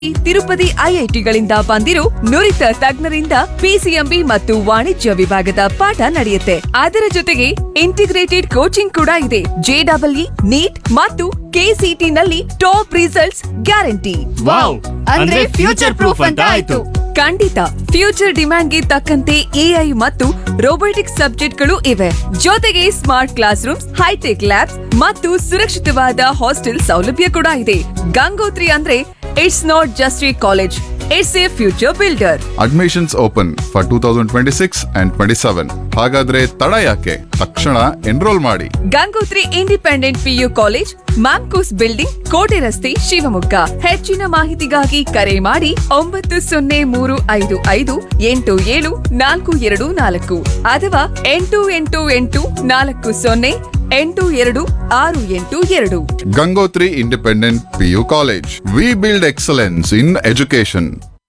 ತಿರುಪತಿ ಐಐಟಿಗಳಿಂದ ಬಂದಿರೋ ನುರಿತ ತಜ್ಞರಿಂದ ಪಿಸಿಎಂಬಿ ಮತ್ತು ವಾಣಿಜ್ಯ ವಿಭಾಗದ ಪಾಠ ನಡೆಯುತ್ತೆ ಅದರ ಜೊತೆಗೆ ಇಂಟಿಗ್ರೇಟೆಡ್ ಕೋಚಿಂಗ್ ಕೂಡ ಇದೆ ಜೆಡಬ್ಲ್ಇ ನೀಟ್ ಮತ್ತು ಕೆಸಿಟಿ ನಲ್ಲಿ ಟಾಪ್ ರಿಸಲ್ಟ್ಸ್ ಗ್ಯಾರಂಟಿ ವಾವ್ ಅಂದ್ರೆ ಫ್ಯೂಚರ್ ಪ್ರೂಫ್ ಅಂತ ಆಯ್ತು ಖಂಡಿತ ಫ್ಯೂಚರ್ ಡಿಮ್ಯಾಂಡ್ಗೆ ತಕ್ಕಂತೆ ಎಐ ಮತ್ತು ರೋಬೋಟಿಕ್ಸ್ ಸಬ್ಜೆಕ್ಟ್ಗಳು ಇವೆ ಜೊತೆಗೆ smart class rooms hi-tech labs ಮತ್ತು ಸುರಕ್ಷಿತವಾದ ಹಾಸ್ಟೆಲ್ ಸೌಲಭ್ಯ ಕೂಡ ಇದೆ ಗಂಗೋತ್ರಿ ಅಂದ್ರೆ it's not just a college it's a future builder admissions open for two thousand twenty six and twenty seven ಹಾಗಾದ್ರೆ ತಡ ಯಾಕೆ ತಕ್ಷಣ ಎನ್ರೋಲ್ ಮಾಡಿ Gangotri independent PU college MAMCOS building ಕೋಟೆ ರಸ್ತೆ ಶಿವಮೊಗ್ಗ ಹೆಚ್ಚಿನ ಮಾಹಿತಿಗಾಗಿ ಕರೆ ಮಾಡಿ ಒಂಬತ್ತು ಸೊನ್ನೆ ಮೂರು ಐದು ಐದು ಎಂಟು ಏಳು ನಾಲ್ಕು ಎರಡು ನಾಲ್ಕು ಅಥವಾ ಎಂಟು ಎಂಟು ಎಂಟು ನಾಲ್ಕು ಸೊನ್ನೆ ಎಂಟು ಎರಡು ಆರು ಎಂಟು ಎರಡು Gangotri independent PU college we build excellence in education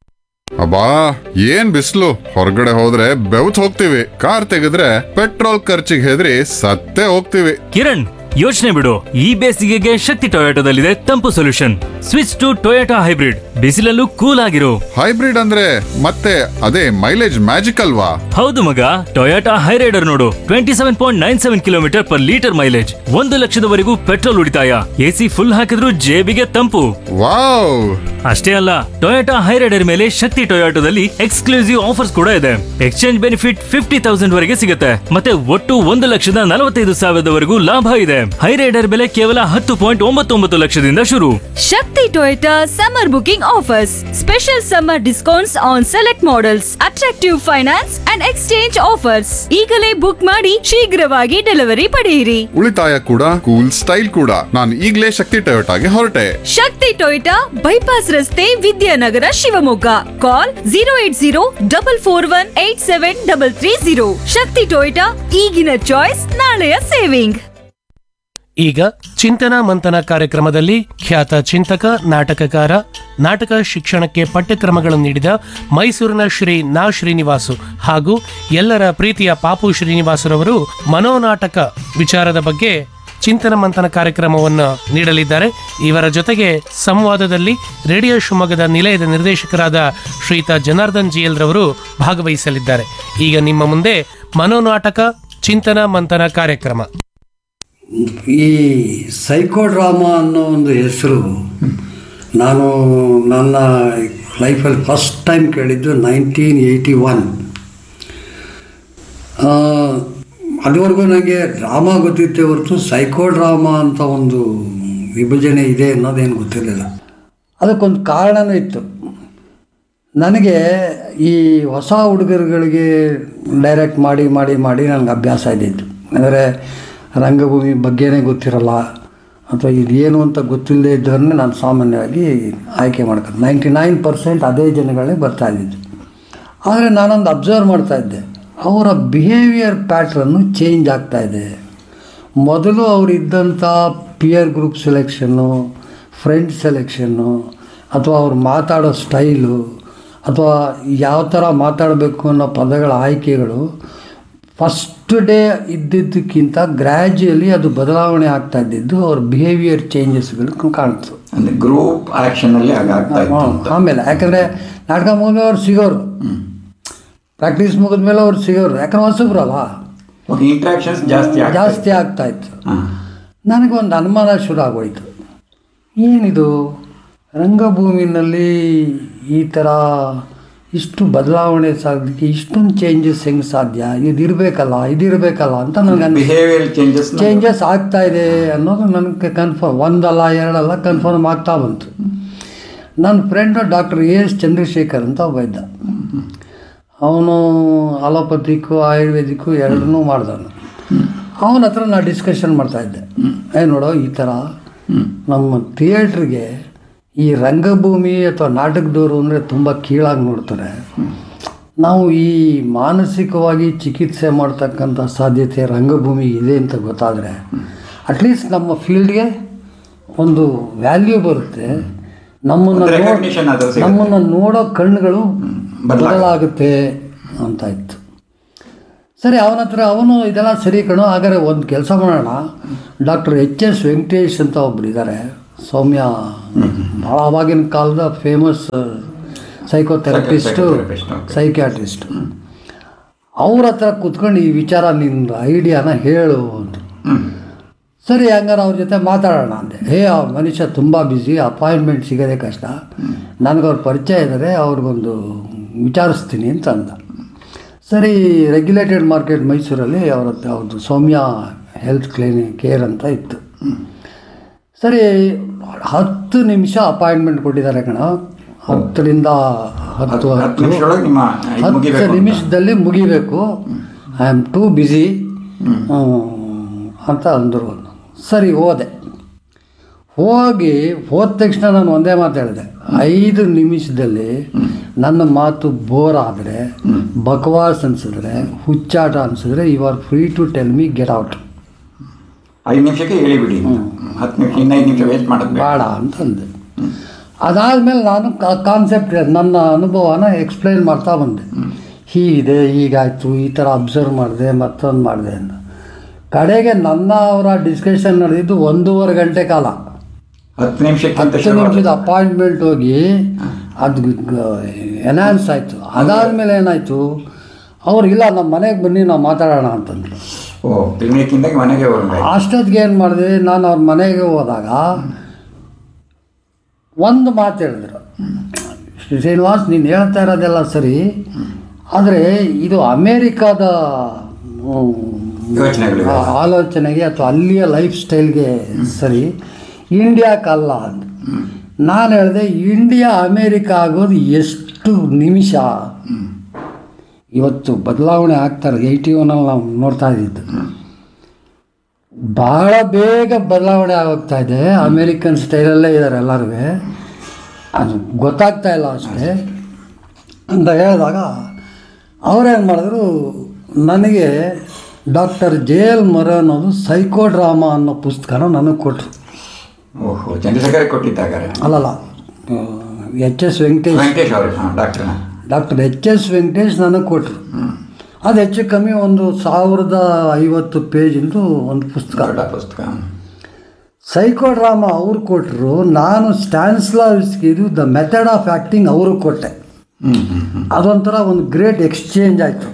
ಅಬ್ಬಾ ಏನ್ ಬಿಸ್ಲು ಹೊರಗಡೆ ಹೋದ್ರೆ ಬೆವತ್ ಹೋಗ್ತೀವಿ ಕಾರ್ ತೆಗೆದ್ರೆ ಪೆಟ್ರೋಲ್ ಖರ್ಚಿಗೆ ಹೆದರಿ ಸತ್ತೇ ಹೋಗ್ತೀವಿ ಕಿರಣ್ ಯೋಚನೆ ಬಿಡು ಈ ಬೇಸಿಗೆಗೆ ಶಕ್ತಿ ಟೊಯೋಟೋದಲ್ಲಿದೆ ತಂಪು solution switch to Toyota hybrid ಬಿಸಿಲಲ್ಲೂ ಕೂಲ್ ಆಗಿರು ಹೈಬ್ರಿಡ್ ಅಂದ್ರೆ ಮತ್ತೆ ಅದೇ ಮೈಲೇಜ್ ಮ್ಯಾಜಿಕ್ ಅಲ್ವಾ ಹೌದು ಮಗ ಟೊಯೋಟಾ ಹೈರೈಡರ್ ನೋಡು twenty seven point nine seven kilometre per litre mileage ಒಂದು ಲಕ್ಷದವರೆಗೂ ಪೆಟ್ರೋಲ್ ಉಳಿತಾಯ ಎಸಿ ಫುಲ್ ಹಾಕಿದ್ರೂ ಜೇಬಿಗೆ ತಂಪು ವಾವ್ ಅಷ್ಟೇ ಅಲ್ಲ ಟೊಯೋಟಾ ಹೈರೈಡರ್ ಮೇಲೆ ಶಕ್ತಿ ಟೊಯೋಟೋದಲ್ಲಿ ಎಕ್ಸ್ಕ್ಲೂಸಿವ್ ಆಫರ್ಸ್ ಕೂಡ ಇದೆ ಎಕ್ಸ್ಚೇಂಜ್ ಬೆನಿಫಿಟ್ ಫಿಫ್ಟಿ ತೌಸಂಡ್ ವರೆಗೆ ಸಿಗುತ್ತೆ ಮತ್ತೆ ಒಟ್ಟು ಒಂದು ಲಕ್ಷದ ನಲವತ್ತೈದು ಸಾವಿರದವರೆಗೂ ಲಾಭ ಇದೆ ಹೈರೈಡರ್ ಬೆಲೆ ಕೇವಲ ಹತ್ತು ಪಾಯಿಂಟ್ ಒಂಬತ್ತೊಂಬತ್ತು ಲಕ್ಷದಿಂದ ಶುರು Shakti Toyota summer booking offers. Special summer discounts on select models, attractive finance and exchange offers. ಈಗಲೇ ಬುಕ್ ಮಾಡಿ ಶೀಘ್ರವಾಗಿ ಡೆಲಿವರಿ ಪಡೆಯಿರಿ ಉಳಿತಾಯ ಕೂಡ ಕೂಲ್ ಸ್ಟೈಲ್ ಕೂಡ ನಾನು ಈಗ್ಲೇ ಶಕ್ತಿ ಟೊಯೋಟಾಗೆ ಹೊರಟೆ ಶಕ್ತಿ ಟೊಯೋಟಾ ಬೈಪಾಸ್ ರಸ್ತೆ Vidyanagar Shivamogga call zero eight zero double four one eight seven double three zero Shakti Toyota ಈಗಿನ ಚಾಯ್ಸ್ ನಾಳೆಯ ಸೇವಿಂಗ್ ಈಗ ಚಿಂತನ ಮಂಥನ ಕಾರ್ಯಕ್ರಮದಲ್ಲಿ ಖ್ಯಾತ ಚಿಂತಕ ನಾಟಕಕಾರ ನಾಟಕ ಶಿಕ್ಷಣಕ್ಕೆ ಪಠ್ಯಕ್ರಮಗಳನ್ನು ನೀಡಿದ ಮೈಸೂರಿನ ಶ್ರೀ ನಾ ಶ್ರೀನಿವಾಸು ಹಾಗೂ ಎಲ್ಲರ ಪ್ರೀತಿಯ ಪಾಪು ಶ್ರೀನಿವಾಸರವರು ಮನೋನಾಟಕ ವಿಚಾರದ ಬಗ್ಗೆ ಚಿಂತನ ಮಂಥನ ಕಾರ್ಯಕ್ರಮವನ್ನು ನೀಡಲಿದ್ದಾರೆ ಇವರ ಜೊತೆಗೆ ಸಂವಾದದಲ್ಲಿ ರೇಡಿಯೋ ಶಿವಮೊಗ್ಗದ ನಿಲಯದ ನಿರ್ದೇಶಕರಾದ ಶ್ರೀಯುತ ಜನಾರ್ದನ್ ಜಿಎಲ್ ರವರು ಭಾಗವಹಿಸಲಿದ್ದಾರೆ ಈಗ ನಿಮ್ಮ ಮುಂದೆ ಮನೋನಾಟಕ ಚಿಂತನ ಮಂಥನ ಕಾರ್ಯಕ್ರಮ ಈ ಸೈಕೋಡ್ರಾಮಾ ಅನ್ನೋ ಒಂದು ಹೆಸರು ನಾನು ನನ್ನ ಲೈಫಲ್ಲಿ ಫಸ್ಟ್ ಟೈಮ್ ಕೇಳಿದ್ದು ನೈನ್ಟೀನ್ ಏಯ್ಟಿ ಒನ್ ಅದುವರೆಗೂ ನನಗೆ ಡ್ರಾಮಾ ಗೊತ್ತಿತ್ತೇ ಹೊರತು ಸೈಕೋ ಡ್ರಾಮಾ ಅಂತ ಒಂದು ವಿಭಜನೆ ಇದೆ ಅನ್ನೋದೇನು ಗೊತ್ತಿರಲಿಲ್ಲ ಅದಕ್ಕೊಂದು ಕಾರಣನೂ ಇತ್ತು ನನಗೆ ಈ ಹೊಸ ಹುಡುಗರುಗಳಿಗೆ ಡೈರೆಕ್ಟ್ ಮಾಡಿ ಮಾಡಿ ಮಾಡಿ ನನಗೆ ಅಭ್ಯಾಸ ಇದ್ದಿತ್ತು ಅಂದರೆ ರಂಗಭೂಮಿ ಬಗ್ಗೆನೇ ಗೊತ್ತಿರಲ್ಲ ಅಥವಾ ಇದೇನು ಅಂತ ಗೊತ್ತಿಲ್ಲದೆ ಇದ್ದವ್ರನ್ನೇ ನಾನು ಸಾಮಾನ್ಯವಾಗಿ ಆಯ್ಕೆ ಮಾಡ್ಕೊಂಡು ನೈಂಟಿ ನೈನ್ ಪರ್ಸೆಂಟ್ ಅದೇ ಜನಗಳೇ ಬರ್ತಾ ಇದ್ದಿದ್ದು ಆದರೆ ನಾನೊಂದು ಅಬ್ಸರ್ವ್ ಮಾಡ್ತಾ ಇದ್ದೆ ಅವರ ಬಿಹೇವಿಯರ್ ಪ್ಯಾಟ್ರನ್ನು ಚೇಂಜ್ ಆಗ್ತಾ ಇದೆ ಮೊದಲು ಅವರಿದ್ದಂಥ ಪಿಯರ್ ಗ್ರೂಪ್ ಸೆಲೆಕ್ಷನ್ನು ಫ್ರೆಂಡ್ ಸೆಲೆಕ್ಷನ್ನು ಅಥವಾ ಅವ್ರು ಮಾತಾಡೋ ಸ್ಟೈಲು ಅಥವಾ ಯಾವ ಥರ ಮಾತಾಡಬೇಕು ಅನ್ನೋ ಪದಗಳ ಆಯ್ಕೆಗಳು ಫಸ್ಟ್ ಡೇ ಇದ್ದಿದ್ದಕ್ಕಿಂತ ಗ್ರ್ಯಾಜುಯಲಿ ಅದು ಬದಲಾವಣೆ ಆಗ್ತಾ ಇದ್ದಿದ್ದು ಅವ್ರ ಬಿಹೇವಿಯರ್ ಚೇಂಜಸ್ಗಳು ಕಾಣ್ತು ಅಂದ್ರೆ ಗ್ರೂಪ್ ಆಕ್ಷನ್ ಅಲ್ಲಿ ಹಾಗಾಗ್ತಾ ಇತ್ತು ಹ್ಮ್, ಅಂತ. ಆಮೇಲೆ ಯಾಕಂದರೆ ನಾಟಕ ಮುಗಿದ್ಮೇಲೆ ಅವ್ರು ಸಿಗೋರು ಪ್ರಾಕ್ಟೀಸ್ ಮುಗಿದ್ಮೇಲೆ ಅವ್ರು ಸಿಗೋರು ಯಾಕಂದ್ರೆ ಹೊಸಬ್ರಲ್ಲ ಓಕೆ ಇಂಟ್ರಾಕ್ಷನ್ಸ್ ಜಾಸ್ತಿ ಆಗ್ತಾ ಜಾಸ್ತಿ ಆಗ್ತಾ ಇತ್ತು ಹಾ. ನನಗೊಂದು ಅನುಮಾನ ಶುರು ಆಗೋಯ್ತು ಏನಿದು ರಂಗಭೂಮಿನಲ್ಲಿ ಈ ಥರ ಇಷ್ಟು ಬದಲಾವಣೆ ಸಾಧ್ಯಕ್ಕೆ ಇಷ್ಟೊಂದು ಚೇಂಜಸ್ ಹೆಂಗೆ ಸಾಧ್ಯ ಇದು ಇರಬೇಕಲ್ಲ ಇದು ಇರಬೇಕಲ್ಲ ಅಂತ ನನಗೆ ಅನ್ಸಿ ಬಿಹೇವಿಯರ್ ಚೇಂಜಸ್ ಚೇಂಜಸ್ ಆಗ್ತಾ ಇದೆ ಅನ್ನೋದು ನನಗೆ ಕನ್ಫರ್ಮ್ ಒಂದಲ್ಲ ಎರಡಲ್ಲ ಕನ್ಫರ್ಮ್ ಆಗ್ತಾ ಬಂತು ನನ್ನ friend doctor A S Chandrashekhar ಅಂತ ಒಬ್ಬ ಇದ್ದ ಅವನು ಅಲೋಪತಿಕ್ಕು ಆಯುರ್ವೇದಿಕ್ಕು ಎರಡನ್ನೂ ಮಾಡ್ದವನು ಅವನ ಹತ್ರ ನಾನು ಡಿಸ್ಕಷನ್ ಮಾಡ್ತಾಯಿದ್ದೆ ಏ ನೋಡೋ ಈ ಥರ ನಮ್ಮ ಥಿಯೇಟ್ರಿಗೆ ಈ ರಂಗಭೂಮಿ ಅಥವಾ ನಾಟಕದವರು ಅಂದರೆ ತುಂಬ ಕೀಳಾಗಿ ನೋಡ್ತಾರೆ ನಾವು ಈ ಮಾನಸಿಕವಾಗಿ ಚಿಕಿತ್ಸೆ ಮಾಡ್ತಕ್ಕಂಥ ಸಾಧ್ಯತೆ ರಂಗಭೂಮಿ ಇದೆ ಅಂತ ಗೊತ್ತಾದರೆ ಅಟ್ಲೀಸ್ಟ್ ನಮ್ಮ ಫೀಲ್ಡ್ಗೆ ಒಂದು ವ್ಯಾಲ್ಯೂ ಬರುತ್ತೆ ನಮ್ಮನ್ನು ಒಂದು ನೋ- recognition ಆದ್ರೂ ಸಿಗುತ್ತೆ. ನಮ್ಮನ್ನು ನೋಡೋ ಕಣ್ಣುಗಳು ಬದಲಾಗುತ್ತೆ. ಬದಲಾಗುತ್ತೆ ಅಂತ ಇತ್ತು ಸರಿ ಅವನ ಹತ್ರ ಅವನು ಇದೆಲ್ಲ ಸರಿ ಕಣೋ ಹಾಗಾದ್ರೆ ಒಂದು ಕೆಲಸ ಮಾಡೋಣ ಡಾಕ್ಟರ್ ಎಚ್ ಎಸ್ ವೆಂಕಟೇಶ್ ಅಂತ ಒಬ್ರು ಇದ್ದಾರೆ ಸೌಮ್ಯ ಭಾಳ ಅವಾಗಿನ ಕಾಲದ famous psychotherapist Psychotherapist, okay. Psychiatrist ಅವ್ರ ಹತ್ರ ಕೂತ್ಕೊಂಡು ಈ ವಿಚಾರ ನಿನ್ನ ಐಡಿಯಾನ ಹೇಳು ಅಂತ ಸರಿ ಹಂಗಾರೆ ಅವ್ರ ಜೊತೆ ಮಾತಾಡೋಣ ಅಂದೆ ಹೇ ಆ ಮನುಷ್ಯ ತುಂಬ ಬ್ಯುಸಿ ಅಪಾಯಿಂಟ್ಮೆಂಟ್ ಸಿಗೋದೇ ಕಷ್ಟ ನನಗವ್ರ ಪರಿಚಯ ಇದ್ದಾರೆ ಅವ್ರಿಗೊಂದು ವಿಚಾರಿಸ್ತೀನಿ ಅಂತ ಅಂದ ಸರಿ ರೆಗ್ಯುಲೇಟೆಡ್ ಮಾರ್ಕೆಟ್ ಮೈಸೂರಲ್ಲಿ ಅವ್ರ ಹತ್ರ ಅವ್ರದ್ದು ಸೌಮ್ಯ ಹೆಲ್ತ್ ಕ್ಲಿನಿಕ್ ಕೇರ್ ಅಂತ ಇತ್ತು ಸರಿ ಹತ್ತು ನಿಮಿಷ ಅಪಾಯಿಂಟ್ಮೆಂಟ್ ಕೊಟ್ಟಿದ್ದಾರೆ ಕಣ ಹತ್ತರಿಂದ ಹತ್ತು ಹತ್ತು ಹತ್ತು ನಿಮಿಷದೊಳಗೆ ನಿಮ್ಮ ಇದು ಹತ್ತು ಮುಗಿಬೇಕು ಅಂತ. ನಿಮಿಷದಲ್ಲಿ ಮುಗಿಬೇಕು ಐ ಆಮ್ ಟೂ ಬ್ಯುಸಿ ಅಂತ ಅಂದರು ಸರಿ ಹೋದೆ ಹೋಗಿ ಹೋದ ತಕ್ಷಣ ನಾನು ಒಂದೇ ಮಾತು ಹೇಳಿದೆ ಐದು ನಿಮಿಷದಲ್ಲಿ ನನ್ನ ಮಾತು ಬೋರ್ ಆದರೆ ಬಕವಾಸ್ ಅನ್ಸಿದ್ರೆ ಹುಚ್ಚಾಟ ಅನ್ಸಿದ್ರೆ you are free to tell me get out ಐದು ನಿಮಿಷಕ್ಕೆ ಹೇಳಿಬಿಡಿ ಹತ್ತು ನಿಮಿಷ ಇನ್ನು ಐದು ನಿಮಿಷ ವೇಸ್ಟ್ ಮಾಡೋದು ಬೇಡ. ಬೇಡ ಅಂತಂದೆ ಅದಾದಮೇಲೆ ನಾನು ಕಾನ್ಸೆಪ್ಟ್ ನನ್ನ ಅನುಭವನ ಎಕ್ಸ್ಪ್ಲೈನ್ ಮಾಡ್ತಾ ಬಂದೆ ಹೀಗಿದೆ ಹೀಗಾಯಿತು ಈ ಥರ ಅಬ್ಸರ್ವ್ ಮಾಡಿದೆ ಮತ್ತೊಂದು ಮಾಡಿದೆ ಅಂತ ಕಡೆಗೆ ನನ್ನ ಅವರ ಡಿಸ್ಕಷನ್ ನಡೆದಿದ್ದು ಒಂದೂವರೆ ಗಂಟೆ ಕಾಲ ಹತ್ತು ನಿಮಿಷಕ್ಕಿಂತ ಹತ್ತು ಶುರು ನಿಮಿಷದ ಅಪಾಯಿಂಟ್ಮೆಂಟ್ ಹೋಗಿ ಅದು ಎನ್ಹಾನ್ಸ್ ಆಯಿತು ಅದಾದಮೇಲೆ ಏನಾಯಿತು ಅವ್ರು ಇಲ್ಲ ನಮ್ಮ ಮನೆಗೆ ಬನ್ನಿ ನಾವು ಮಾತಾಡೋಣ ಅಂತಂದ್ರು ಓ ಕ್ಲಿನಿಕ್ಕಿಂದ ಮನೆಗೆ ಹೋಗ್ಬೇಕು ಅಷ್ಟೊತ್ತಿಗೆ ಏನು ಮಾಡಿದೆ ನಾನು ಅವ್ರ ಮನೆಗೆ ಹೋದಾಗ ಒಂದು ಮಾತು ಹೇಳಿದ್ರು ಶ್ರೀನಿವಾಸ್ ನೀನು ಹೇಳ್ತಾ ಇರೋದೆಲ್ಲ ಸರಿ ಆದರೆ ಇದು ಅಮೇರಿಕಾದ ಹ್ಮ್, ಯೋಚನೆಗಳು ಆ ಆಲೋಚನೆಗೆ ಅಥವಾ ಅಲ್ಲಿಯ ಲೈಫ್ ಸ್ಟೈಲ್ಗೆ ಸರಿ ಇಂಡಿಯಾಕ್ಕಲ್ಲ ಅಂತ ನಾನು ಹೇಳಿದೆ ಇಂಡಿಯಾ ಅಮೇರಿಕಾ ಆಗೋದು ಎಷ್ಟು ನಿಮಿಷ ಇವತ್ತು ಬದಲಾವಣೆ ಆಗ್ತಾರೆ ಏಯ್ಟಿ ಒನಲ್ಲಿ ನಾವು ನೋಡ್ತಾ ಇದ್ದಿದ್ದು ಭಾಳ ಬೇಗ ಬದಲಾವಣೆ ಆಗೋಗ್ತಾ ಇದೆ ಅಮೇರಿಕನ್ ಸ್ಟೈಲಲ್ಲೇ ಇದ್ದಾರೆ ಎಲ್ಲರೂ ಅದು ಗೊತ್ತಾಗ್ತಾ ಇಲ್ಲ ಅಷ್ಟೇ ಅಂತ ಹೇಳಿದಾಗ ಅವರೇನು ಮಾಡಿದ್ರು ನನಗೆ ಡಾಕ್ಟರ್ ಜೆ ಎಲ್ ಮರ ಅನ್ನೋದು ಸೈಕೋ ಡ್ರಾಮಾ ಅನ್ನೋ ಪುಸ್ತಕನ ನನಗೆ ಕೊಟ್ಟರು ಓಹೋ ಚಂದ್ರಶೇಖರ್ ಕೊಟ್ಟಿದ್ದಾಗಾರೆ ಅಲ್ಲಲ್ಲ ಎಚ್ ಎಸ್ ವೆಂಕಟೇಶ್ ವೆಂಕಟೇಶ್ ಅವರು ಹಾಂ ಡಾಕ್ಟರ್ನ ಡಾಕ್ಟರ್ ಎಚ್ ಎಸ್ ವೆಂಕಟೇಶ್ ನನಗೆ ಕೊಟ್ಟರು ಅದು ಹೆಚ್ಚು ಕಮ್ಮಿ ಒಂದು ಸಾವಿರದ ಐವತ್ತು ಪೇಜಿಂದು ಒಂದು ಪುಸ್ತಕ ಕನ್ನಡ ಪುಸ್ತಕ ಸೈಕೋ ಡ್ರಾಮಾ ಅವ್ರು ಕೊಟ್ಟರು ನಾನು ಸ್ಟ್ಯಾನ್ಸ್ಲಾವಿಸ್ಗೆ ಇದು ದ ಮೆಥಡ್ ಆಫ್ ಆ್ಯಕ್ಟಿಂಗ್ ಅವ್ರಿಗೆ ಕೊಟ್ಟೆ ಹ್ಞೂ ಹ್ಞೂ ಹ್ಞೂ ಅದೊಂಥರ ಒಂದು ಗ್ರೇಟ್ ಎಕ್ಸ್ಚೇಂಜ್ ಆಯಿತು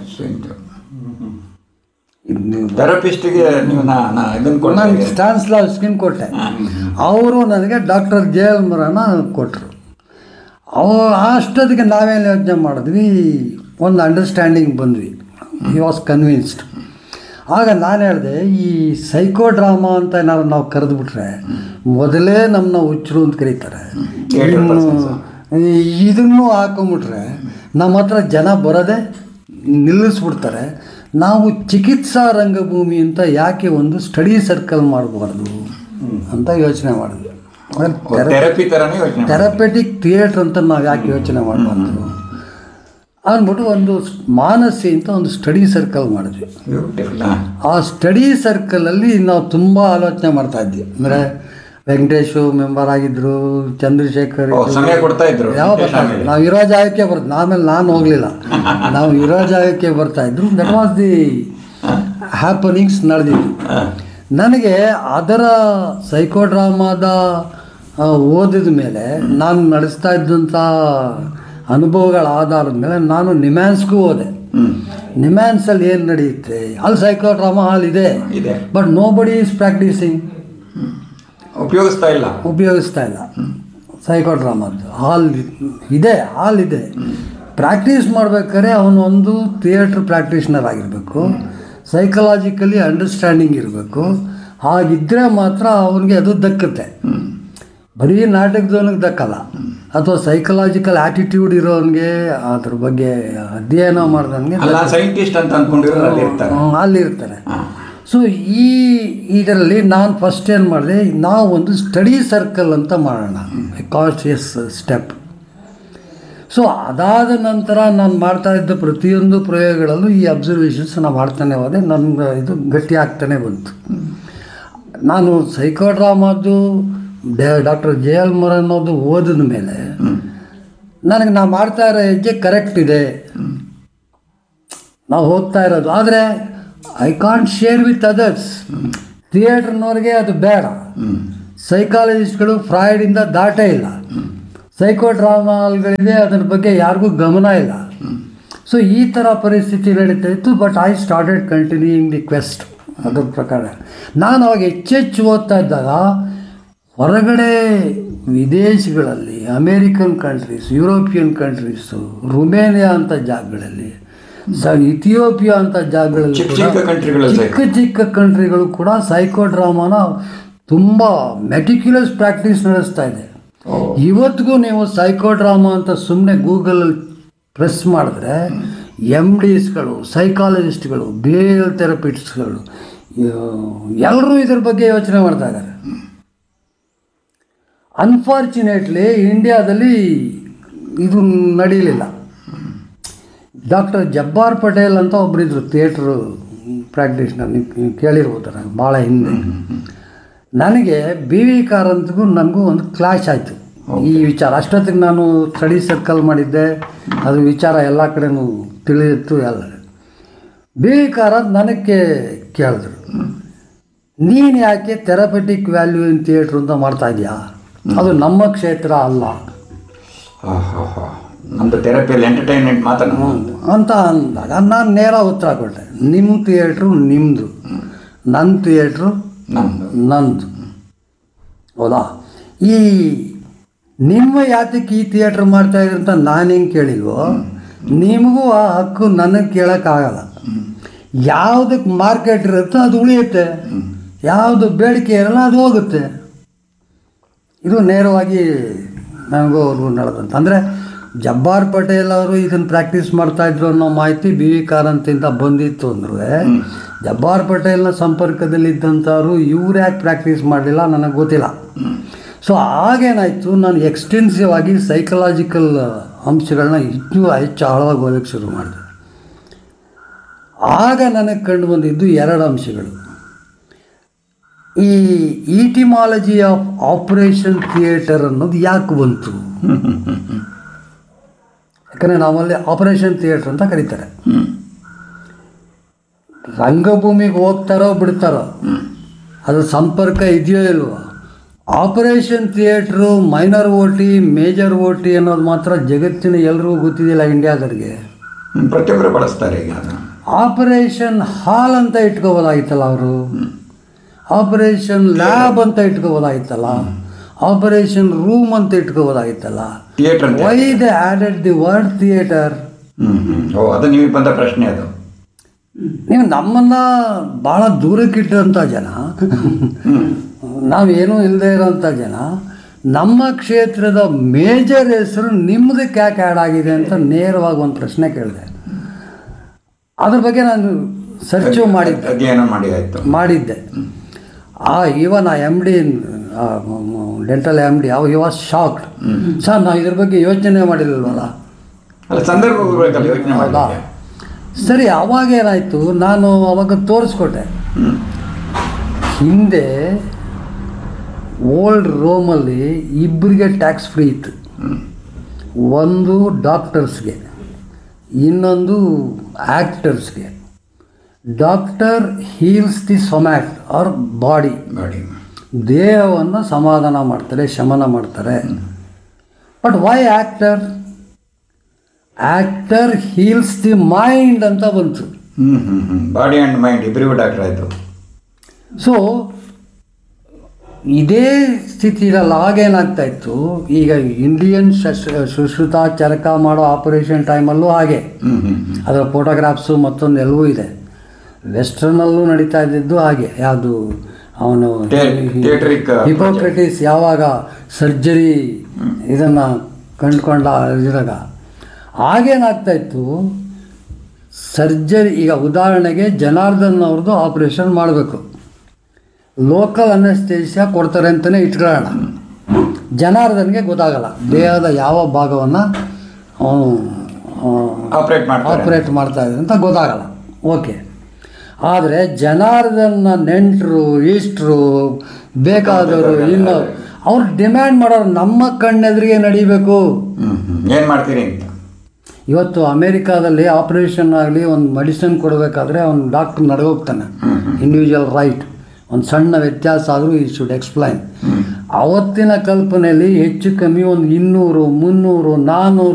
ಥೆರಪಿಸ್ಟ್ಗೆ ನೀವು ನಾ ನಾ ಇದನ್ನು ನಾನು ಕೊಡ್ತಾರೆ ಸ್ಟ್ಯಾನ್ಸ್ಲಾವಿಸ್ಕಿನ್ ಕೊಟ್ಟೆ ಅವರು ನನಗೆ ಡಾಕ್ಟರ್ ಜೆ ಎಲ್ ಮರನ ಕೊಟ್ಟರು ಅವ ಅಷ್ಟೊತ್ತಿಗೆ ನಾವೇನು ಯೋಚನೆ ಮಾಡಿದ್ವಿ ಒಂದು ಅಂಡರ್ಸ್ಟ್ಯಾಂಡಿಂಗ್ ಬಂದ್ವಿ ಹಿ ವಾಸ್ ಕನ್ವಿನ್ಸ್ಡ್ ಆಗ ನಾನು ಹೇಳಿದೆ ಈ ಸೈಕೋ ಡ್ರಾಮಾ ಅಂತ ಏನಾದ್ರು ನಾವು ಕರೆದ್ಬಿಟ್ರೆ ಮೊದಲೇ ನಮ್ಮನ್ನ ಹುಚ್ಚರು ಅಂತ ಕರೀತಾರೆ ಇನ್ನು ಇದನ್ನು ಹಾಕೊಂಬಿಟ್ರೆ ನಮ್ಮ ಹತ್ರ ಜನ ಬರೋದೇ ನಿಲ್ಲಿಸ್ಬಿಡ್ತಾರೆ ನಾವು ಚಿಕಿತ್ಸಾ ರಂಗಭೂಮಿ ಅಂತ ಯಾಕೆ ಒಂದು ಸ್ಟಡಿ ಸರ್ಕಲ್ ಮಾಡಬಾರ್ದು ಅಂತ ಯೋಚನೆ ಮಾಡಿದ್ವಿ ಥೆರಪಿ ಥರನೇ ಯೋಚನೆ ಮಾಡಿ. ಥೆರಪೆಟಿಕ್ ಥಿಯೇಟ್ರ್ ಅಂತ ನಾವು ಯಾಕೆ ಯೋಚನೆ ಮಾಡಬಾರ್ದು ಅಂದ್ಬಿಟ್ಟು ಒಂದು ಮಾನಸಿ ಅಂತ ಒಂದು ಸ್ಟಡಿ ಸರ್ಕಲ್ ಮಾಡಿದ್ವಿ Beautiful, ಹಾ. ಆ ಸ್ಟಡಿ ಸರ್ಕಲಲ್ಲಿ ನಾವು ತುಂಬ ಆಲೋಚನೆ ಮಾಡ್ತಾ ಇದ್ವಿ ಅಂದರೆ ವೆಂಕಟೇಶು ಮೆಂಬರ್ ಆಗಿದ್ರು ಚಂದ್ರಶೇಖರ್ ಓ, ಇದ್ರು. ಸಮಯ ಕೊಡ್ತಾ ಇದ್ರು ಯಾವ ವೆಂಕಟೇಶ್ ಬರ್ತಾ ಆಮೇಲೆ. ನಾವು ಇರೋ ಜಾಗಕ್ಕೆ ಬರ್ತೀವಿ ಆಮೇಲೆ ನಾನು ಹೋಗಲಿಲ್ಲ ನಾವು ಇರೋ ಜಾಗಕ್ಕೆ ಬರ್ತಾ ಇದ್ರು ದಟ್ ವಾಸ್ ದಿ ಹ್ಯಾಪನಿಂಗ್ಸ್ ನಡೆದಿತ್ತು ನನಗೆ ಅದರ ಸೈಕೋ ಡ್ರಾಮಾದ ಆ, ಓದಿದ ಮೇಲೆ ನಾನು ನಡೆಸ್ತಾ ಇದ್ದಂಥ ಅನುಭವಗಳ ಆಧಾರದ ಮೇಲೆ ನಾನು ನಿಮ್ಯಾನ್ಸ್ಗೂ ಹೋದೆ ನಿಮ್ಯಾನ್ಸಲ್ಲಿ ಏನು ನಡೆಯುತ್ತೆ ಅಲ್ಲಿ ಸೈಕೋ ಡ್ರಾಮಾ ಹಾಲ್ ಇದೆ ಇದೆ. But nobody is practising ಉಪಯೋಗಿಸ್ತಾ ಇಲ್ಲ ಉಪಯೋಗಿಸ್ತಾ ಇಲ್ಲ ಸೈಕೋ ಡ್ರಾಮಾದ್ದು ಹಾಲ್ ಇದೆ ಹಾಲ್ ಇದೆ ಪ್ರಾಕ್ಟೀಸ್ ಮಾಡ್ಬೇಕಾದ್ರೆ ಅವನು ಒಂದು ಥಿಯೇಟ್ರ್ ಪ್ರಾಕ್ಟೀಷ್ನರ್ ಆಗಿರಬೇಕು ಸೈಕಲಾಜಿಕಲಿ ಅಂಡರ್ಸ್ಟ್ಯಾಂಡಿಂಗ್ ಇರಬೇಕು ಹಾಗಿದ್ದರೆ ಮಾತ್ರ ಅವನಿಗೆ ಅದು ದಕ್ಕುತ್ತೆ ಬರೀ ನಾಟಕದವನಿಗೆ ದಕ್ಕಲ್ಲ ಅಥವಾ ಸೈಕಲಾಜಿಕಲ್ ಆ್ಯಟಿಟ್ಯೂಡ್ ಇರೋನಿಗೆ ಅದ್ರ ಬಗ್ಗೆ ಅಧ್ಯಯನ ಮಾಡ್ದಂಗೆ ಅಲ್ಲ ಸೈಂಟಿಸ್ಟ್ ಅಂತ ಅಂದ್ಕೊಂಡಿರೋರು ಅಲ್ಲಿ ಇರ್ತಾರೆ ಹ್ಮ್, ಅಲ್ಲಿರ್ತಾರೆ ಸೊ ಈ ಇದರಲ್ಲಿ ನಾನು ಫಸ್ಟ್ ಏನು ಮಾಡಿದೆ ನಾವು ಒಂದು ಸ್ಟಡಿ ಸರ್ಕಲ್ ಅಂತ ಮಾಡೋಣ ಕಾನ್ಶಿಯಸ್ ಸ್ಟೆಪ್ ಸೊ ಅದಾದ ನಂತರ ನಾನು ಮಾಡ್ತಾ ಇದ್ದ ಪ್ರತಿಯೊಂದು ಪ್ರಯೋಗಗಳಲ್ಲೂ ಈ ಅಬ್ಸರ್ವೇಷನ್ಸ್ ನಾನು ಮಾಡ್ತಾನೆ ಹೋದೆ ನನ್ನ ಇದು ಗಟ್ಟಿ ಆಗ್ತಾನೆ ಬಂತು ನಾನು ಸೈಕೋಡ್ರಾಮಾದ್ದು ಡಾಕ್ಟರ್ ಜೆ ಎಲ್ ಮರ್ ಅನ್ನೋದು ಓದಿದ ಮೇಲೆ ನನಗೆ ನಾವು ಮಾಡ್ತಾ ಇರೋ ಹೆಜ್ಜೆ ಕರೆಕ್ಟ್ ಇದೆ ನಾವು ಹೋಗ್ತಾ ಇರೋದು ಆದರೆ I can't share with others ಥಿಯೇಟ್ರ್ನವ್ರಿಗೆ ಅದು ಬೇಡ ಸೈಕಾಲಜಿಸ್ಟ್ಗಳು ಫ್ರಾಯ್ಡಿಂದ ದಾಟೇ ಇಲ್ಲ ಸೈಕೋಡ್ರಾಮಾಲ್ಗಳಿದೆ ಅದ್ರ ಬಗ್ಗೆ ಯಾರಿಗೂ ಗಮನ ಇಲ್ಲ ಸೊ ಈ ಥರ ಪರಿಸ್ಥಿತಿ ನಡೀತಾ ಇತ್ತು but I started continuing the quest ಅದ್ರ ಪ್ರಕಾರ ನಾನು ಅವಾಗ ಹೆಚ್ಚೆಚ್ಚು ಓದ್ತಾ ಇದ್ದಾಗ ಹೊರಗಡೆ ವಿದೇಶಗಳಲ್ಲಿ American countries European countries Romania ಅಂತ ಜಾಗಗಳಲ್ಲಿ ಸ ಇಥಿಯೋಪಿಯಾ ಅಂತ ಜಾಗಗಳಲ್ಲಿ ಚಿಕ್ಕ ಕೂಡ ಚಿಕ್ಕ ಕಂಟ್ರಿಗಳಲ್ಲಿ ಚಿಕ್ಕ ಚಿಕ್ಕ ಕಂಟ್ರಿಗಳು ಕೂಡ ಸೈಕೋಡ್ರಾಮಾನ ತುಂಬ ಮೆಟಿಕ್ಯುಲಸ್ ಪ್ರಾಕ್ಟೀಸ್ ನಡೆಸ್ತಾ ಇದೆ ಇವತ್ತಿಗೂ ನೀವು ಸೈಕೋಡ್ರಾಮಾ ಅಂತ ಸುಮ್ಮನೆ ಗೂಗಲಲ್ಲಿ ಪ್ರೆಸ್ ಮಾಡಿದ್ರೆ ಎಮ್ ಡಿಸ್ಗಳು ಸೈಕಾಲಜಿಸ್ಟ್ಗಳು ಬಿಹೇವಿಯರ್ ಥೆರಪಿಸ್ಟ್ಗಳು ಎಲ್ಲರೂ ಇದ್ರ ಬಗ್ಗೆ ಯೋಚನೆ ಮಾಡ್ತಾ ಇದ್ದಾರೆ ಅನ್ಫಾರ್ಚುನೇಟ್ಲಿ ಇಂಡಿಯಾದಲ್ಲಿ ಇದು ನಡೀಲಿಲ್ಲ ಡಾಕ್ಟರ್ ಜಬ್ಬಾರ್ ಪಟೇಲ್ ಅಂತ ಒಬ್ಬರಿದ್ರು ಥಿಯೇಟ್ರು ಪ್ರಾಕ್ಟೀಸ್ನರ್ ನೀವು ಕೇಳಿರ್ಬೋದು ನನಗೆ ಭಾಳ ಹಿಂದೆ ನನಗೆ ಬಿ ವಿ ಕಾರಂತ್ಗೂ ನನಗೂ ಒಂದು ಕ್ಲಾಶ್ ಆಯಿತು ಈ ವಿಚಾರ ಅಷ್ಟೊತ್ತಿಗೆ ನಾನು ಸ್ಟಡಿ ಸರ್ಕಲ್ ಮಾಡಿದ್ದೆ ಅದು ವಿಚಾರ ಎಲ್ಲ ಕಡೆನೂ ತಿಳಿಯಿತು ಎಲ್ಲ ಬಿ ವಿ ಕಾರಂತ್ ನನಗೆ ಕೇಳಿದ್ರು ನೀನು ಯಾಕೆ ಥೆರಪೆಟಿಕ್ ವ್ಯಾಲ್ಯೂ ಇನ್ ಥಿಯೇಟ್ರ್ ಅಂತ ಮಾಡ್ತಾ ಇದೆಯಾ ಅದು ನಮ್ಮ ಕ್ಷೇತ್ರ ಅಲ್ಲ ಹಾ ಹಾ ಹಾ ನಮ್ದು ಥೆರಪಿಯಲ್ಲಿ ಎಂಟರ್ಟೈನ್ಮೆಂಟ್ ಮಾತನ್ನ ಅಂತ ಅಂದಾಗ ನಾನು ನೇರ ಉತ್ತರ ಕೊಟ್ಟೆ ನಿಮ್ಮ ಥಿಯೇಟ್ರು ನಿಮ್ಮದು ನನ್ನ ಥಿಯೇಟ್ರು ನಮ್ದು ನಂದು ಹೌದಾ ಈ ನಿಮ್ಮ ಯಾತಕ್ಕೆ ಈ ಥಿಯೇಟ್ರ್ ಮಾಡ್ತಾ ಇದ್ರಿ ಅಂತ ನಾನು ಹೆಂಗೆ ಕೇಳಿಲ್ವೋ ನಿಮಗೂ ಆ ಹಕ್ಕು ನನಗೆ ಕೇಳೋಕ್ಕಾಗಲ್ಲ ಯಾವುದಕ್ಕೆ ಮಾರ್ಕೆಟ್ ಇರುತ್ತೋ ಅದು ಉಳಿಯುತ್ತೆ ಯಾವುದು ಬೇಡಿಕೆ ಇರಲ್ಲ ಅದು ಹೋಗುತ್ತೆ ಇದು ನೇರವಾಗಿ ನನಗೂ ಅವ್ರಿಗೂ ನಡೆದಂತ ಅಂದರೆ ಜಬ್ಬಾರ್ ಪಟೇಲ್ ಅವರು ಇದನ್ನು ಪ್ರಾಕ್ಟೀಸ್ ಮಾಡ್ತಾಯಿದ್ರು ಅನ್ನೋ ಮಾಹಿತಿ ಬಿ ವಿ ಕಾರಂತಿಂದ ಬಂದಿತ್ತು ಅಂದ್ರೂ ಜಬ್ಬಾರ್ ಪಟೇಲ್ನ ಸಂಪರ್ಕದಲ್ಲಿದ್ದಂಥವ್ರು ಇವ್ರು ಯಾಕೆ ಪ್ರಾಕ್ಟೀಸ್ ಮಾಡಲಿಲ್ಲ ನನಗೆ ಗೊತ್ತಿಲ್ಲ ಸೊ ಆಗೇನಾಯಿತು ನಾನು ಎಕ್ಸ್ಟೆನ್ಸಿವ್ ಆಗಿ ಸೈಕಲಾಜಿಕಲ್ ಅಂಶಗಳನ್ನ ಹೆಚ್ಚು ಹೆಚ್ಚು ಆಳವಾಗಿ ಓದೋಕ್ಕೆ ಶುರು ಮಾಡಿದೆ ಆಗ ನನಗೆ ಕಂಡು ಬಂದಿದ್ದು ಎರಡು ಅಂಶಗಳು ಈ ಈಟಿಮಾಲಜಿ ಆಫ್ ಆಪರೇಷನ್ ಥಿಯೇಟರ್ ಅನ್ನೋದು ಯಾಕೆ ಬಂತು ಯಾಕಂದರೆ ನಾವಲ್ಲಿ ಆಪರೇಷನ್ ಥಿಯೇಟರ್ ಅಂತ ಕರೀತಾರೆ ರಂಗಭೂಮಿಗೆ ಹೋಗ್ತಾರೋ ಬಿಡ್ತಾರೋ ಅದು ಸಂಪರ್ಕ ಇದೆಯೋ ಇಲ್ವೋ operation theatre minor OT major OT ಅನ್ನೋದು ಮಾತ್ರ ಜಗತ್ತಿನ ಎಲ್ರಿಗೂ ಗೊತ್ತಿದೆಯಲ್ಲ ಇಂಡಿಯಾದವ್ರಿಗೆ ಹ್ಮ್, ಪ್ರತಿಯೊಬ್ಬರು ಬಳಸ್ತಾರೆ ಈಗ ಅದನ್ನ ಆಪರೇಷನ್ ಹಾಲ್ ಅಂತ ಇಟ್ಕೋಬೋದಾಗಿತ್ತಲ್ಲ ಅವರು ಆಪರೇಷನ್ ಲ್ಯಾಬ್ ಅಂತ ಇಟ್ಕೋಬೋದಾಗಿತ್ತಲ್ಲ ಆಪರೇಷನ್ ರೂಮ್ ಅಂತ ಇಟ್ಕೋಬೋದಾಗಿತ್ತಲ್ಲ ಥಿಯೇಟರ್ ಅಂತ why they added the word theatre hmm hmm ಓ ಅದು ನಿಮಗೆ ಬಂದ ಪ್ರಶ್ನೆ ಅದು ನೀವು ನಮ್ಮನ್ನ ಭಾಳ ದೂರಕ್ಕಿಟ್ಟಂಥ ಜನ ನಾವೇನೂ ಇಲ್ಲದೆ ಇರೋಂಥ ಜನ ನಮ್ಮ ಕ್ಷೇತ್ರದ ಮೇಜರ್ ಹೆಸರು ನಿಮ್ಮದಕ್ಕೆ ಯಾಕೆ ಆ್ಯಡ್ ಆಗಿದೆ ಅಂತ ನೇರವಾಗಿ ಒಂದು ಪ್ರಶ್ನೆ ಕೇಳಿದೆ ಅದ್ರ ಬಗ್ಗೆ ನಾನು ಸರ್ಚು ಮಾಡಿದ್ದೆ ಅಧ್ಯಯನ ಮಾಡಿ ಆಯ್ತು ಮಾಡಿದ್ದೆ ಆ ಇವನ್ ಆ M D dental M D ಅವ ಈ ವಾಸ್ ಶಾಕ್ಡ್ ಸರ್ ನಾವು ಇದ್ರ ಬಗ್ಗೆ ಯೋಚನೆ ಮಾಡಿರಲ್ವಲ್ಲ ಅಲ್ಲ ಸಂದರ್ಭ ಬರ್ಬೇಕಲ್ಲ ಯೋಚನೆ ಹೌದಾ ಮಾಡಲಿಕ್ಕೆ ಸರಿ ಅವಾಗ ಏನಾಯಿತು ನಾನು ಅವಾಗ ತೋರಿಸ್ಕೊಟ್ಟೆ ಹಿಂದೆ ಓಲ್ಡ್ ರೋಮಲ್ಲಿ ಇಬ್ಬರಿಗೆ ಟ್ಯಾಕ್ಸ್ ಫ್ರೀ ಇತ್ತು ಒಂದು ಡಾಕ್ಟರ್ಸ್ಗೆ ಇನ್ನೊಂದು ಆ್ಯಕ್ಟರ್ಸ್ಗೆ doctor heals the somatic or body ಮಾಡಿ ದೇಹವನ್ನು ಸಮಾಧಾನ ಮಾಡ್ತಾರೆ ಶಮನ ಮಾಡ್ತಾರೆ but why actor actor heals the mind ಅಂತ ಬಂತು hmm hmm hmm body and mind ಇಬ್ಬರಿಗೂ ಡಾಕ್ಟರ್ ಆಯಿತು ಸೊ ಇದೇ ಸ್ಥಿತಿಯಲ್ಲಿ ಆಗೇನಾಗ್ತಾ ಇತ್ತು ಈಗ ಇಂಡಿಯನ್ ಶಸ್ ಸುಶ್ರುತ ಚರಕ ಮಾಡೋ ಆಪರೇಷನ್ ಟೈಮಲ್ಲೂ ಹಾಗೆ ಹ್ಮ್ ಹ್ಮ್ ಹ್ಮ್ ಅದರ ಫೋಟೋಗ್ರಾಫ್ಸು ಮತ್ತೊಂದು ಎಲ್ಲವೂ ಇದೆ ವೆಸ್ಟರ್ನಲ್ಲೂ ನಡೀತಾ ಇದ್ದಿದ್ದು ಹಾಗೆ ಯಾವುದು ಅವನು ಥಿಯೇಟ್ರಿಕ್ ಹಿಪೋಕ್ರೆಟಿಸ್ ಯಾವಾಗ ಸರ್ಜರಿ ಇದನ್ನು ಕಂಡುಕೊಂಡ ಇದ್ರಾಗ ಆಗೇನಾಗ್ತಾ ಇತ್ತು ಸರ್ಜರಿ ಈಗ ಉದಾಹರಣೆಗೆ ಜನಾರ್ದನ್ ಅವ್ರದ್ದು ಆಪ್ರೇಷನ್ ಮಾಡಬೇಕು ಲೋಕಲ್ ಅನಸ್ತೇಷಿಯಾ ಕೊಡ್ತಾರೆ ಅಂತಲೇ ಇಟ್ಕೊಳ್ಳೋಣ ಜನಾರ್ದನ್ಗೆ ಗೊತ್ತಾಗಲ್ಲ ದೇಹದ ಯಾವ ಭಾಗವನ್ನು ಅವನು ಆಪರೇಟ್ ಮಾಡ್ತಾರೆ ಆಪ್ರೇಟ್ ಮಾಡ್ತಾ ಇದ್ದಾರೆ ಅಂತ ಗೊತ್ತಾಗಲ್ಲ ಓಕೆ ಆದರೆ ಜನಾರ್ದನ್ನ ನೆಂಟರು ಇಷ್ಟರು ಬೇಕಾದವರು ಇನ್ನು ಅವ್ರು ಡಿಮ್ಯಾಂಡ್ ಮಾಡೋರು ನಮ್ಮ ಕಣ್ಣೆದುರಿಗೆ ನಡಿಬೇಕು ಹ್ಮ್ ಹ್ಮ್ ಏನು ಮಾಡ್ತೀರಿ ಅಂತ ಇವತ್ತು ಅಮೇರಿಕಾದಲ್ಲಿ ಆಪ್ರೇಷನ್ ಆಗಲಿ ಒಂದು ಮೆಡಿಸಿನ್ ಕೊಡಬೇಕಾದ್ರೆ ಅವ್ನು ಡಾಕ್ಟ್ರ್ ನಡೆದೋಗ್ತಾನೆ ಇಂಡಿವಿಜುವಲ್ ರೈಟ್ ಒಂದು ಸಣ್ಣ ವ್ಯತ್ಯಾಸ ಆದರೂ ಈ ಶುಡ್ ಎಕ್ಸ್ಪ್ಲೈನ್ ಅವತ್ತಿನ ಕಲ್ಪನೆಯಲ್ಲಿ ಹೆಚ್ಚು ಕಮ್ಮಿ ಒಂದು ಇನ್ನೂರು ಮುನ್ನೂರು ನಾನ್ನೂರು